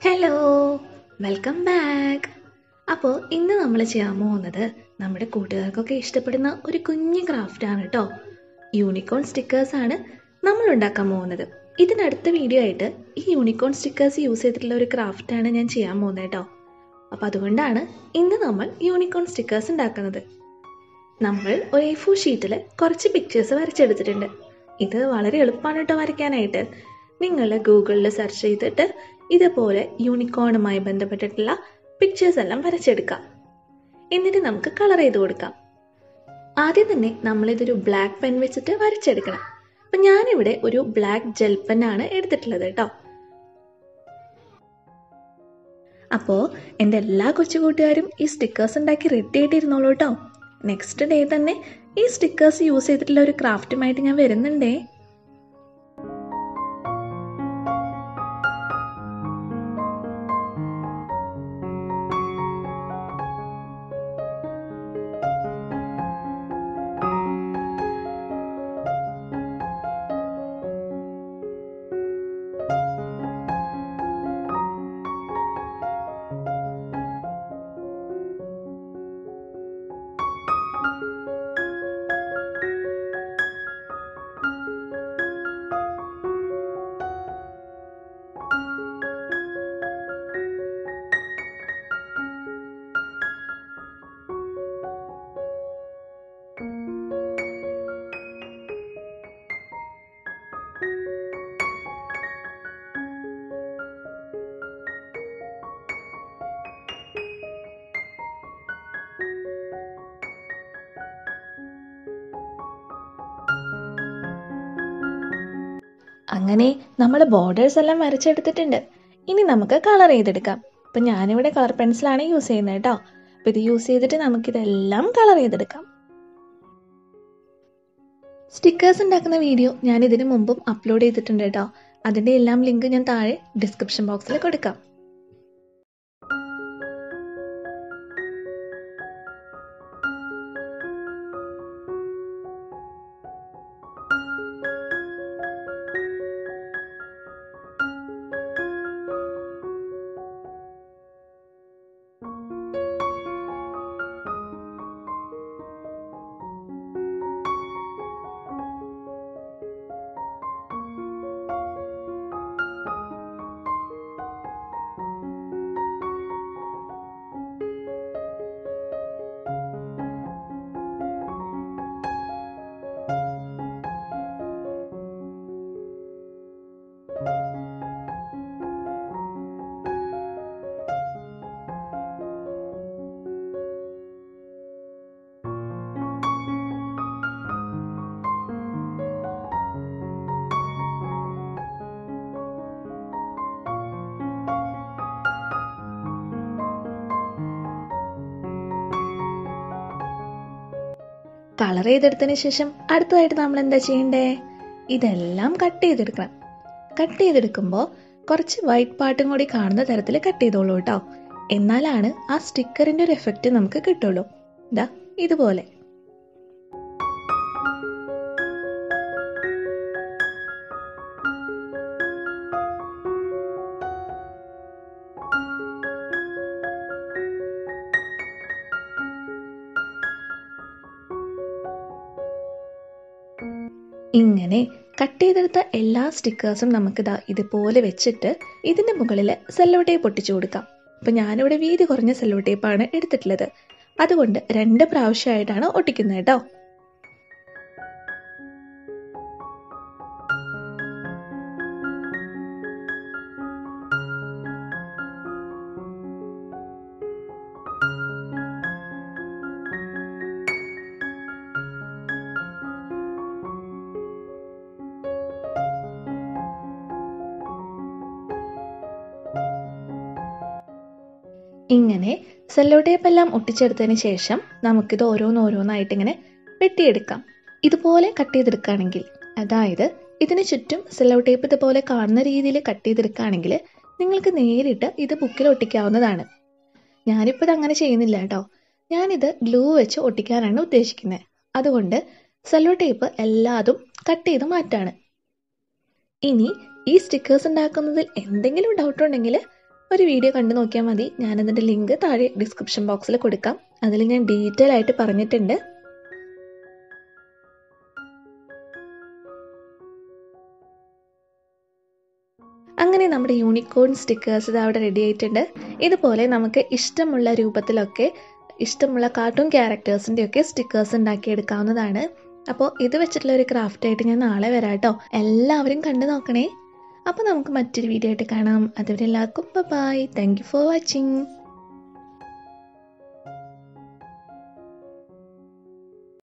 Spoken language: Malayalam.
ഹലോ വെൽക്കം ബാക്ക് അപ്പോൾ ഇന്ന് നമ്മൾ ചെയ്യാൻ പോകുന്നത് നമ്മുടെ കൂട്ടുകാർക്കൊക്കെ ഇഷ്ടപ്പെടുന്ന ഒരു കുഞ്ഞു ക്രാഫ്റ്റാണ് കേട്ടോ യൂണിക്കോൺ സ്റ്റിക്കേഴ്സാണ് നമ്മൾ ഉണ്ടാക്കാൻ പോകുന്നത് ഇതിനടുത്ത വീഡിയോ ആയിട്ട് ഈ യൂണിക്കോൺ സ്റ്റിക്കേഴ്സ് യൂസ് ചെയ്തിട്ടുള്ള ഒരു ക്രാഫ്റ്റാണ് ഞാൻ ചെയ്യാൻ പോകുന്നത് കേട്ടോ അപ്പോൾ അതുകൊണ്ടാണ് ഇന്ന് നമ്മൾ യൂണിക്കോൺ സ്റ്റിക്കേഴ്സ് ഉണ്ടാക്കുന്നത് നമ്മൾ ഒരു എ ഫോർ ഷീറ്റിൽ കുറച്ച് പിക്ചേഴ്സ് വരച്ചെടുത്തിട്ടുണ്ട് ഇത് വളരെ എളുപ്പമാണ് കേട്ടോ വരയ്ക്കാനായിട്ട് നിങ്ങൾ ഗൂഗിളിൽ സെർച്ച് ചെയ്തിട്ട് ഇതുപോലെ യൂണിക്കോണുമായി ബന്ധപ്പെട്ടിട്ടുള്ള പിക്ചേഴ്സ് എല്ലാം വരച്ചെടുക്കാം എന്നിട്ട് നമുക്ക് കളർ ചെയ്ത് കൊടുക്കാം ആദ്യം തന്നെ നമ്മളിതൊരു ബ്ലാക്ക് പെൻ വെച്ചിട്ട് വരച്ചെടുക്കണം അപ്പം ഞാനിവിടെ ഒരു ബ്ലാക്ക് ജെൽ പെന്നാണ് എടുത്തിട്ടുള്ളത് കേട്ടോ അപ്പോൾ എൻ്റെ എല്ലാ കൊച്ചു കൂട്ടുകാരും ഈ സ്റ്റിക്കേഴ്സ് ഉണ്ടാക്കി റെഡി ആയിട്ടിരുന്നോളൂ കേട്ടോ നെക്സ്റ്റ് ഡേ തന്നെ ഈ സ്റ്റിക്കേഴ്സ് യൂസ് ചെയ്തിട്ടുള്ള ഒരു ക്രാഫ്റ്റുമായിട്ട് ഞാൻ വരുന്നുണ്ടേ അങ്ങനെ നമ്മൾ ബോർഡേഴ്സ് എല്ലാം വരച്ചെടുത്തിട്ടുണ്ട് ഇനി നമുക്ക് കളർ ചെയ്തെടുക്കാം അപ്പം ഞാനിവിടെ കളർ പെൻസിലാണ് യൂസ് ചെയ്യുന്നത് കേട്ടോ അപ്പം ഇത് യൂസ് ചെയ്തിട്ട് നമുക്കിതെല്ലാം കളർ ചെയ്തെടുക്കാം സ്റ്റിക്കേഴ്സ് ഉണ്ടാക്കുന്ന വീഡിയോ ഞാൻ ഇതിനു മുമ്പും അപ്ലോഡ് ചെയ്തിട്ടുണ്ട് കേട്ടോ അതിൻ്റെ എല്ലാം ലിങ്ക് ഞാൻ താഴെ ഡിസ്ക്രിപ്ഷൻ ബോക്സിൽ കൊടുക്കാം കളർ ചെയ്തെടുത്തതിന് ശേഷം അടുത്തതായിട്ട് നമ്മൾ എന്താ ചെയ്യണ്ടേ ഇതെല്ലാം കട്ട് ചെയ്തെടുക്കണം കട്ട് ചെയ്തെടുക്കുമ്പോൾ കുറച്ച് വൈറ്റ് പാർട്ടും കൂടി കാണുന്ന തരത്തിൽ കട്ട് ചെയ്തോളൂ കേട്ടോ എന്നാലാണ് ആ സ്റ്റിക്കറിന്റെ ഒരു എഫക്റ്റ് നമുക്ക് കിട്ടുള്ളൂ ഇതാ ഇതുപോലെ ഇങ്ങനെ കട്ട് ചെയ്തെടുത്ത എല്ലാ സ്റ്റിക്കേഴ്സും നമുക്കിതാ ഇതുപോലെ വെച്ചിട്ട് ഇതിന്റെ മുകളിൽ സെല്ലോ ടേപ്പ് ഒട്ടിച്ചു കൊടുക്കാം അപ്പൊ ഞാനിവിടെ വീതി കുറഞ്ഞ സെല്ലോ ടേപ്പാണ് എടുത്തിട്ടുള്ളത് അതുകൊണ്ട് രണ്ട് പ്രാവശ്യമായിട്ടാണ് ഒട്ടിക്കുന്നത് കേട്ടോ ഇങ്ങനെ സെല്ലോ ടേപ്പ് എല്ലാം ഒട്ടിച്ചെടുത്തതിന് ശേഷം നമുക്കിത് ഓരോന്നോരോന്നായിട്ട് ഇങ്ങനെ വെട്ടിയെടുക്കാം ഇതുപോലെ കട്ട് ചെയ്തെടുക്കുകയാണെങ്കിൽ അതായത് ഇതിന് ചുറ്റും സെല്ലോ ടേപ്പ് ഇതുപോലെ കാണുന്ന രീതിയിൽ കട്ട് ചെയ്തെടുക്കുകയാണെങ്കിൽ നിങ്ങൾക്ക് നേരിട്ട് ഇത് ബുക്കിൽ ഒട്ടിക്കാവുന്നതാണ് ഞാനിപ്പോൾ ഇത് അങ്ങനെ ചെയ്യുന്നില്ല കേട്ടോ ഞാനിത് ഗ്ലൂ വെച്ച് ഒട്ടിക്കാനാണ് ഉദ്ദേശിക്കുന്നത് അതുകൊണ്ട് സെല്ലോ ടേപ്പ് എല്ലാതും കട്ട് ചെയ്ത് മാറ്റാണ് ഇനി ഈ സ്റ്റിക്കേഴ്സ് ഉണ്ടാക്കുന്നതിൽ എന്തെങ്കിലും ഡൗട്ട് ഉണ്ടെങ്കിൽ ഒരു വീഡിയോ കണ്ടു നോക്കിയാൽ മതി ഞാനതിൻ്റെ ലിങ്ക് താഴെ ഡിസ്ക്രിപ്ഷൻ ബോക്സിൽ കൊടുക്കാം അതിൽ ഞാൻ ഡീറ്റെയിൽ ആയിട്ട് പറഞ്ഞിട്ടുണ്ട് അങ്ങനെ നമ്മുടെ യൂണിക്കോൺ സ്റ്റിക്കേഴ്സ് ഇത് അവിടെ റെഡി ആയിട്ടുണ്ട് ഇതുപോലെ നമുക്ക് ഇഷ്ടമുള്ള രൂപത്തിലൊക്കെ ഇഷ്ടമുള്ള കാർട്ടൂൺ ക്യാരക്ടേഴ്സിൻ്റെ ഒക്കെ സ്റ്റിക്കേഴ്സ് ഉണ്ടാക്കിയെടുക്കാവുന്നതാണ് അപ്പോൾ ഇത് വെച്ചിട്ടുള്ള ഒരു ക്രാഫ്റ്റ് ആയിട്ട് ഞാൻ നാളെ വരാം കേട്ടോ എല്ലാവരും കണ്ടു നോക്കണേ അപ്പോൾ നമുക്ക് മറ്റൊരു വീഡിയോ ആയിട്ട് കാണാം അതുവരെ എല്ലാവർക്കും bye thank you for watching